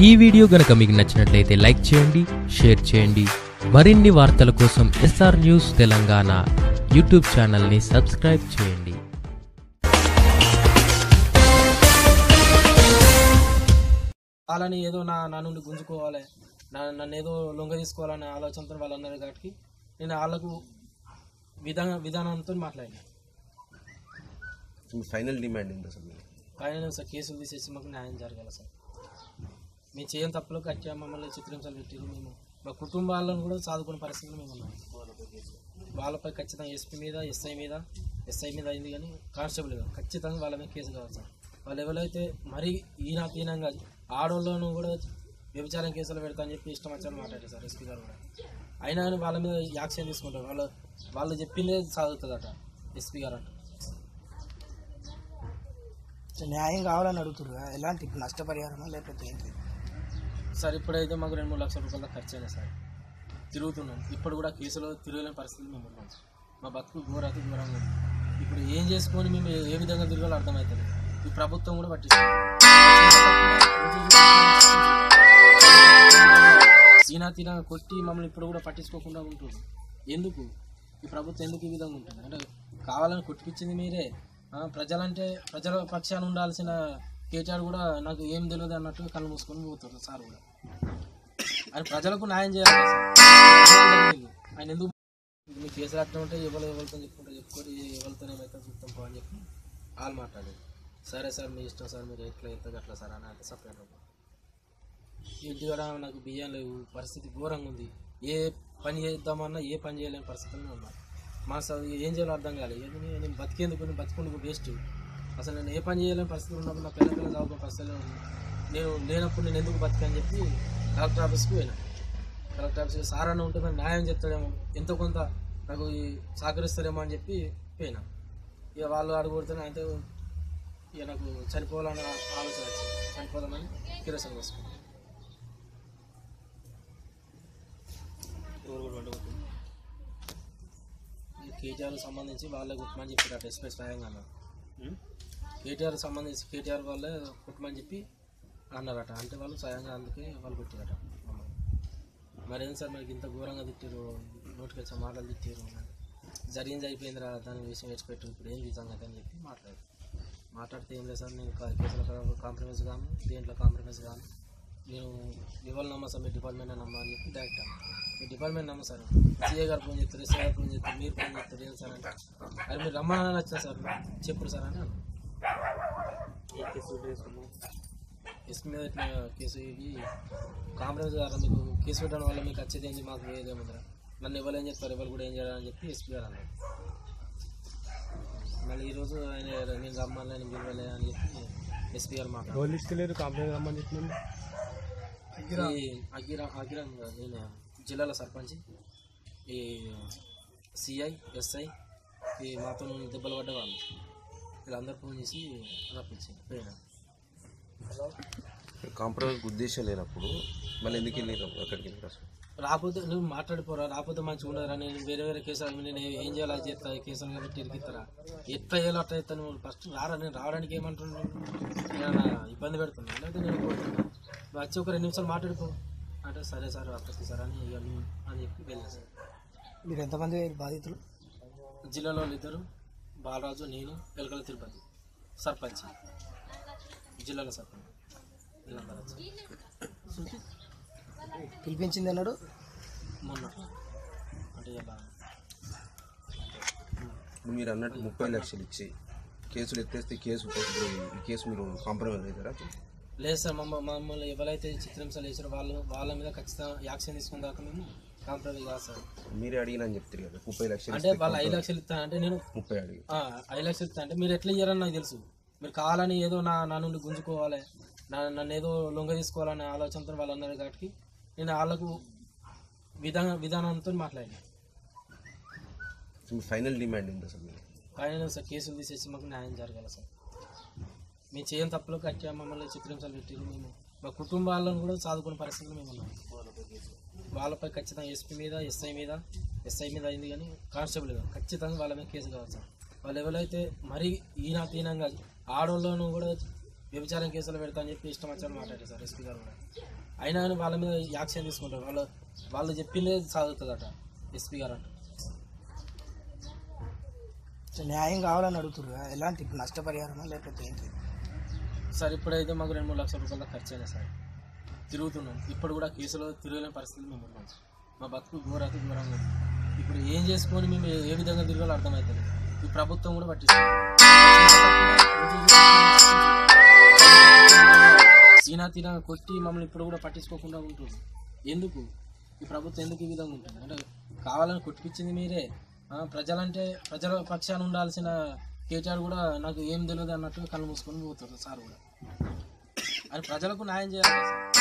ఈ వీడియో గనక మీకు నచ్చినట్లయితే లైక్ చేయండి షేర్ చేయండి మరిన్ని వార్తల కోసం ఎస్ఆర్ న్యూస్ తెలంగాణ యూట్యూబ్ ఛానల్ని సబ్స్క్రైబ్ చేయండి వాళ్ళని ఏదో నా నా నుండి గుంజుకోవాలి నా నన్ను ఏదో లొంగ తీసుకోవాలనే ఆలోచనతో వాళ్ళు అన్నారు కాబట్టి నేను వాళ్ళకు విధాన విధానంతో మాట్లాడాను మీ ఫైనల్ డిమాండ్ ఏంటి అసలు మీరు? కానీ సార్ కేసులు తీసేసి మాకు న్యాయం జరగాలి సార్ మేము చేయని తప్పులు కట్టా మమ్మల్ని చిత్రహింసలు పెట్టారు మేము మా కుటుంబాలను కూడా చదువుకునే పరిస్థితులు మేము ఉన్నాం వాళ్ళపై ఖచ్చితంగా ఎస్పీ మీద ఎస్ఐ మీద ఎస్ఐ మీద అయింది కానీ కానిస్టేబుల్ మీద ఖచ్చితంగా వాళ్ళ మీద కేసు కావాలి సార్ వాళ్ళు ఎవరైతే మరీ ఈనాతీనంగా ఆడోళ్ళను కూడా వ్యభిచారం కేసులు పెడతా అని చెప్పి ఇష్టం వచ్చారని మాట్లాడారు సార్ ఎస్పీ గారు కూడా అయినా కానీ వాళ్ళ మీద యాక్షన్ తీసుకుంటారు వాళ్ళు వాళ్ళు చెప్పిందే చదువుతుందట ఎస్పీ గారు అంట న్యాయం కావాలని అడుగుతున్నారు ఎలాంటి ఇప్పుడు నష్టపరిహారమా లేకపోతే ఏంటి సార్ ఇప్పుడైతే మాకు రెండు మూడు లక్షల రూపాయల దాకా ఖర్చు అయినా సార్ తిరుగుతున్నాం ఇప్పుడు కూడా కేసులో తిరగలేని పరిస్థితి మేము ఉన్నాం మా బతుకు ఘోరాతి ఘోరంగా ఉంది ఇప్పుడు ఏం చేసుకొని మేము ఏ- ఏ విధంగా తిరగాలో అర్థమవుతుంది ఈ ప్రభుత్వం కూడా పట్టించుకుంటుంది ఈనా తిన కొట్టి మమ్మల్ని ఇప్పుడు కూడా పట్టించుకోకుండా ఉంటుంది ఎందుకు ఈ ప్రభుత్వం ఎందుకు ఈ విధంగా ఉంటుంది అంటే కావాలని కొట్టిపించింది మీరే ఆ, ప్రజలంటే ప్రజల పక్షాన ఉండాల్సిన కేటీఆర్ కూడా నాకు ఏం తెలియదు అన్నట్టు కళ్ళు మూసుకొని పోతారు సార్ కూడా ఆయన ప్రజలకు న్యాయం చేయాలి కదా సార్. ఆయన ఎందుకు మీ కేసులు అట్లా ఉంటే ఎవరు ఎవరితో చెప్పుకుంటే చెప్పుకోరు ఎవరితో ఏమైతే చూస్తాం పో అని చెప్పి వాళ్ళు మాట్లాడారు సరే సార్ మీ ఇష్టం సార్ మీరు ఎట్లా ఎత్తుంది అట్లా సార్ అని అంటే సపరేట్ ఇంటి కూడా నాకు బియ్యం లేవు పరిస్థితి ఘోరంగా ఉంది ఏ పని చేద్దామన్నా ఏ పని చేయలేని పరిస్థితుల్లో ఉన్నా మా అసలు ఏం చేయాలో అర్థం కాలేదు ఏది నేను నేను బతికేందుకు నేను బతుకుందుకు వేస్ట్ అసలు నేను ఏ పని చేయలేని పరిస్థితులు ఉన్నప్పుడు నా పిల్ల పిల్లలు చదువుకునే పరిస్థితుల్లో ఉంది నేను లేనప్పుడు నేను ఎందుకు బతికని చెప్పి కలెక్టర్ ఆఫీస్కి పోయినా కలెక్టర్ ఆఫీస్కి సార్ అన్న ఉంటే నాకు న్యాయం చెప్తాడేమో ఎంతో కొంత నాకు ఈ సహకరిస్తారేమో అని చెప్పి పోయినా ఇక వాళ్ళు అడుగుడితే అయితే ఇక నాకు చనిపోవాలన్న ఆలోచన వచ్చింది చనిపోదామని కిరోసన్ వేసుకున్నాను ఈ కేటీఆర్ సంబంధించి వాళ్ళే కుట్టమని చెప్పారట ఎస్పీ స్వయంగా అన్నారు కేటీఆర్ సంబంధించి కేటీఆర్ వాళ్ళే కుట్టమని చెప్పి అన్నారట అంటే వాళ్ళు స్వయంగా అందుకే వాళ్ళు కుట్టారట మమ్మల్ని మరి ఏం సార్ మనకి ఇంత ఘోరంగా తిట్టారు నోటికి వచ్చే మాటలు తిట్టారు జరిగింది అయిపోయిందిరా దాని విషయం వేసిపెట్టు ఇప్పుడు ఏం సంగతి అని చెప్పి మాట్లాడారు మాట్లాడితే ఏం లేదు సార్ నేను కా- కేసులో కాంప్రమైజ్ కాను దేంట్లో కాంప్రమైజ్ కాను నేను ఎవరు నమ్మ సార్ మీ డిపార్ట్మెంట్ నమ్మ అని చెప్పి డైరెక్ట్ అన్నా. మీ డిపార్ట్మెంట్ నమ్మ సార్ సీఏ గారు ఫోన్ చేస్తారు ఎస్ఐ గారు ఫోన్ చేస్తారు మీరు ఫోన్ చేస్తారు ఏం సార్ అంటే అది మీరు రమ్మని వచ్చిన సార్ చెప్పుడు సార్ అని అన్నా. ఎస్పీ మీద ఇట్లా కేసు ఇది కాంప్రమైజ్ గారు మీకు కేసు పెట్టడం వల్ల మీకు వచ్చేది ఏంటి మాకు ఏదేముందిరా నన్ను ఎవరు ఏం చెప్తారు ఎవరు కూడా ఏం చేయాలని చెప్పి ఎస్పీ గారు అన్నారు మళ్ళీ ఈరోజు ఆయన నేను రమ్మని నేను పిలవలే అని చెప్పి ఎస్పీ గారు మాట్లాడారు ఈ అగిరా అగిరా నేను జిల్లాల సర్పంచ్ ఈ సిఐ ఎస్ఐ ఈ మాతో దెబ్బలు పడ్డ వాళ్ళు వీళ్ళందరూ ఫోన్ చేసి రప్పించి పోయినా కాంప్రమైజ్ ఉద్దేశం లేనప్పుడు మళ్ళీ ఎందుకు వెళ్ళారు అక్కడికి వెళ్ళారు అసలు రాకపోతే నువ్వు మాట్లాడిపోరా రాకపోతే మంచిగా ఉండదురా నేను వేరే వేరే కేసులు నేను ఏం చేయాలి అది చేస్తా ఈ కేసులు కాబట్టి ఇరికిస్తారా ఎట్లా చేయాలో అట్లా చేస్తా నువ్వు ఫస్ట్ రారా నేను రావడానికి ఏమంటున్నాను నేను ఇబ్బంది పెడుతున్నా లేకపోతే నేను పోతున్నా నువ్వు వచ్చి ఒక రెండు నిమిషాలు మాట్లాడుకో అంటే సరే సార్ వస్తుంది సార్ అని ఇక నువ్వు అని చెప్పి వెళ్ళా సార్ మీరు ఎంతమంది బాధితులు జిల్లాలో వాళ్ళు ఇద్దరు బాలరాజు నేను ఎలకల తిరుపతి సర్పంచ్ జిల్లాలో సర్పంచ్ వీళ్ళందరూ వచ్చారు. పిలిపించింది అన్నాడు మొన్న అంటే ఇలా ఇప్పుడు మీరు అన్నట్టు ముప్పై లక్షలు ఇచ్చి కేసులు ఎత్తేస్తే కేసు ఇప్పుడు ఈ కేసు మీరు కాంప్రమైజ్ అవుతారా లేదు సార్ మమ్మ మమ్మల్ని ఎవరైతే చిత్రహింసలు వేసారో వాళ్ళు వాళ్ళ మీద ఖచ్చితంగా యాక్షన్ తీసుకున్న దాకా మేము కాంప్రమైజ్ కాదు సార్ మీరే అడిగిన అని చెప్తారు కదా ముప్పై లక్షలు అంటే ఇస్తే వాళ్ళు ఐదు లక్షలు ఇస్తా అంటే నేను ముప్పై అడిగి ఆ, ఐదు లక్షలు ఇస్తా అంటే మీరు ఎట్లా ఇయ్యారని నాకు తెలుసు మీరు కావాలని ఏదో నా నా నుండి గుంజుకోవాలి నా నన్ను ఏదో లొంగ తీసుకోవాలనే ఆలోచనతో వాళ్ళు అన్నారు కాబట్టి నేను వాళ్ళకు విధాన విధానంతో మాట్లాడాను మీ ఫైనల్ డిమాండ్ ఏంటి అసలు మీరు? కానీ సార్ కేసులు తీసేసి మాకు న్యాయం జరగాలి సార్ మేము చేయని తప్పులు కట్టా మమ్మల్ని చిత్రహింసలు పెట్టారు మేము మా కుటుంబాలను కూడా చదువుకునే పరిస్థితులు మేము ఉన్నాం వాళ్ళపై ఖచ్చితంగా ఎస్పీ మీద ఎస్ఐ మీద ఎస్ఐ మీద అయింది కానీ కానిస్టేబుల్ మీద ఖచ్చితంగా వాళ్ళ మీద కేసు కావాలి సార్ వాళ్ళు ఎవరైతే మరీ ఈనాతీనంగా ఆడోళ్ళను కూడా వ్యభిచారం కేసులు పెడతా అని చెప్పి ఇష్టం వచ్చాను మాట్లాడారు సార్ ఎస్పీ గారు కూడా అయినా కానీ వాళ్ళ మీద యాక్షన్ తీసుకుంటారు వాళ్ళు వాళ్ళు చెప్పిందే సాగుతుందట ఎస్పీ గారు అంట సో న్యాయం కావాలని అడుగుతున్నారు ఎలాంటి ఇప్పుడు నష్టపరిహారమా లేకపోతే ఏంటి సార్ ఇప్పుడైతే మాకు రెండు మూడు లక్షల రూపాయల ఖర్చు అయినా సార్ తిరుగుతున్నాం ఇప్పుడు కూడా కేసులో తిరగలేని పరిస్థితి మేము ఉన్నాం మా బతుకు ఘోరతి ఘోరంగా ఉంది. ఇప్పుడు ఏం చేసుకొని మేము ఏ- ఏ విధంగా తిరగాలో అర్థమవుతుంది ఈ ప్రభుత్వం కూడా పట్టిస్తుంది ఈనా తిన కొట్టి మమ్మల్ని ఇప్పుడు కూడా పట్టించుకోకుండా ఉంటుంది ఎందుకు ఈ ప్రభుత్వం ఎందుకు ఈ విధంగా ఉంటుంది అంటే కావాలని కొట్టిపించింది మీరే ఆ, ప్రజలంటే ప్రజల పక్షాన ఉండాల్సిన కేటీఆర్ కూడా నాకు ఏం తెలియదు అన్నట్టు కళ్ళు మూసుకొని పోతారు సార్ కూడా అని ప్రజలకు న్యాయం చేయాలి కదా సార్